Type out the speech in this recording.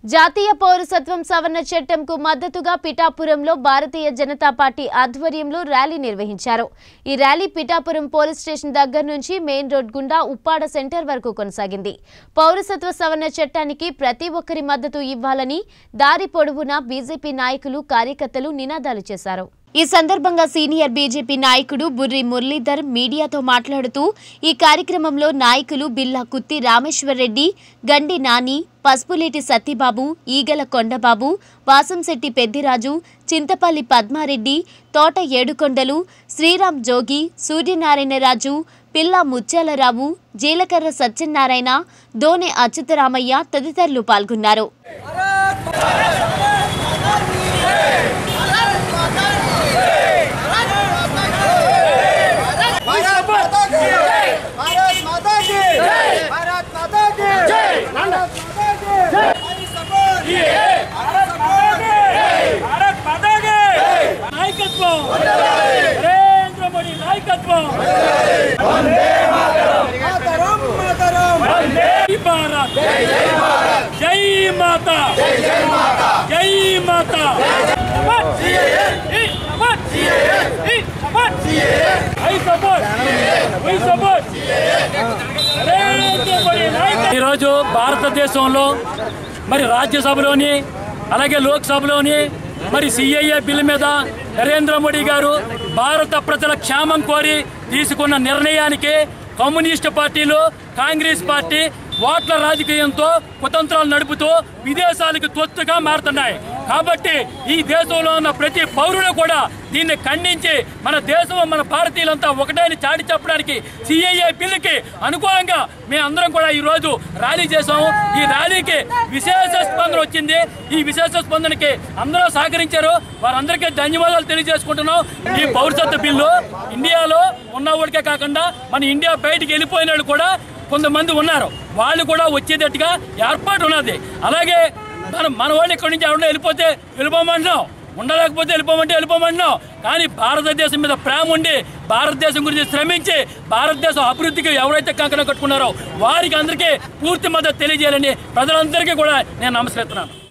జాతీయ పౌరసత్వం సవరణ చట్టంకు మద్దతుగా పిఠాపురంలో భారతీయ జనతా పార్టీ ఆధ్వర్యంలో ర్యాలీ నిర్వహించారు ఈ ర్యాలీ పిఠాపురం పోలీస్ స్టేషన్ దగ్గర నుంచి మెయిన్ రోడ్ గుండా ఉప్పాడ సెంటర్ వరకు కొనసాగింది పౌరసత్వ సవరణ చట్టానికి ప్రతి ఒక్కరి మద్దతు ఇవ్వాలని దారి పొడవునా బీజేపీ నాయకులు కార్యకర్తలు నినాదాలు చేశారు ఈ సందర్భంగా సీనియర్ బీజేపీ నాయకుడు బుర్రి మురళీధర్ మీడియాతో మాట్లాడుతూ ఈ కార్యక్రమంలో నాయకులు బిల్లా కుత్తి రామేశ్వర్ రెడ్డి గండి నాని పసుపులేటి సత్తిబాబు ఈగల కొండబాబు వాసంశెట్టి పెద్దిరాజు చింతపల్లి పద్మారెడ్డి తోట ఏడుకొండలు శ్రీరామ్ జోగి సూర్యనారాయణరాజు పిల్లా ముత్యాలరావు జీలకర్ర సత్యనారాయణ దోనె అచ్యుతరామయ్య తదితరులు పాల్గొన్నారు भारत माता की जय भारत माता की जय भारत माता की जय भारत माता की जय हमारी सपोर्ट भारत माता की भारत माता की నాయకత్వం నరేంద్ర మోడీ నాయకత్వం मातरम मातरम జై భారత్ జై మాత జై మాత ఈరోజు భారతదేశంలో మరి రాజ్యసభలోని అలాగే లోక్సభలోని మరి సిఐఏ బిల్ మీద నరేంద్ర మోడీ గారు భారత ప్రజల క్షేమం కోరి తీసుకున్న నిర్ణయానికి కమ్యూనిస్టు పార్టీలు కాంగ్రెస్ పార్టీ ఓట్ల రాజకీయంతో కుతంత్రాలు నడుపుతూ విదేశాలకు తొత్తుగా మారుతున్నాయి కాబట్టి ఈ దేశంలో ఉన్న ప్రతి పౌరుడు కూడా దీన్ని ఖండించి మన దేశం మన భారతీయులంతా ఒకటేని చాటి చెప్పడానికి సిఐఏ బిల్లుకి అనుకూలంగా మేమందరం కూడా ఈ రోజు ర్యాలీ చేసాము ఈ ర్యాలీకి విశేష స్పందన వచ్చింది ఈ విశేష స్పందనకి అందరూ సహకరించారు వారందరికీ ధన్యవాదాలు తెలియజేసుకుంటున్నాం ఈ పౌరసత్వ బిల్లు ఇండియాలో ఉన్నవాడికే కాకుండా మన ఇండియా బయటికి వెళ్ళిపోయిన వాళ్ళు కూడా కొంతమంది ఉన్నారు వాళ్ళు కూడా వచ్చేటట్టుగా ఏర్పాటు ఉన్నది అలాగే మనం మన వాళ్ళు ఇక్కడి నుంచి ఎవరైనా వెళ్ళిపోతే వెళ్ళిపోమంటున్నాం ఉండలేకపోతే వెళ్ళిపోమంటే వెళ్ళిపోమంటున్నాం కానీ భారతదేశం మీద ప్రేమ ఉండి భారతదేశం గురించి శ్రమించి భారతదేశం అభివృద్ధికి ఎవరైతే కంకణం కట్టుకున్నారో వారికి అందరికీ పూర్తి మద్దతు తెలియజేయాలని ప్రజలందరికీ కూడా నేను నమస్కరిస్తున్నాను